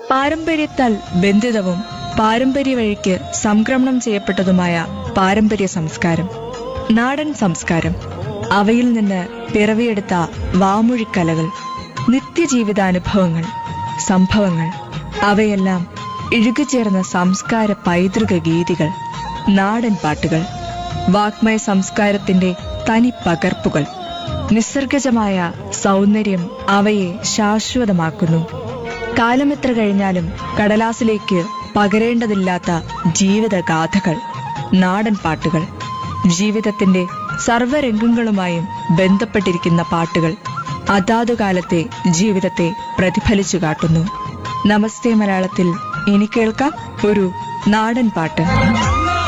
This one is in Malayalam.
പാരമ്പര്യത്താൽ ബന്ധിതവും പാരമ്പര്യ വഴിക്ക് സംക്രമണം ചെയ്യപ്പെട്ടതുമായ പാരമ്പര്യ സംസ്കാരം നാടൻ സംസ്കാരം അവയിൽ നിന്ന് പിറവിയെടുത്ത വാമൊഴിക്കലകൾ നിത്യജീവിതാനുഭവങ്ങൾ സംഭവങ്ങൾ അവയെല്ലാം ഇഴുകിച്ചേർന്ന സംസ്കാര പൈതൃക ഗീതികൾ നാടൻ പാട്ടുകൾ വാഗ്മയ സംസ്കാരത്തിന്റെ തനി പകർപ്പുകൾ നിസ്സർഗജമായ സൗന്ദര്യം അവയെ ശാശ്വതമാക്കുന്നു കാലമെത്ര കഴിഞ്ഞാലും കടലാസിലേക്ക് പകരേണ്ടതില്ലാത്ത ജീവിതഗാഥകൾ നാടൻ പാട്ടുകൾ ജീവിതത്തിന്റെ സർവ്വരംഗങ്ങളുമായും ബന്ധപ്പെട്ടിരിക്കുന്ന പാട്ടുകൾ അതാതു കാലത്തെ ജീവിതത്തെ പ്രതിഫലിച്ചു കാട്ടുന്നു നമസ്തേ മലയാളത്തിൽ ഇനി കേൾക്കാം ഒരു നാടൻ പാട്ട്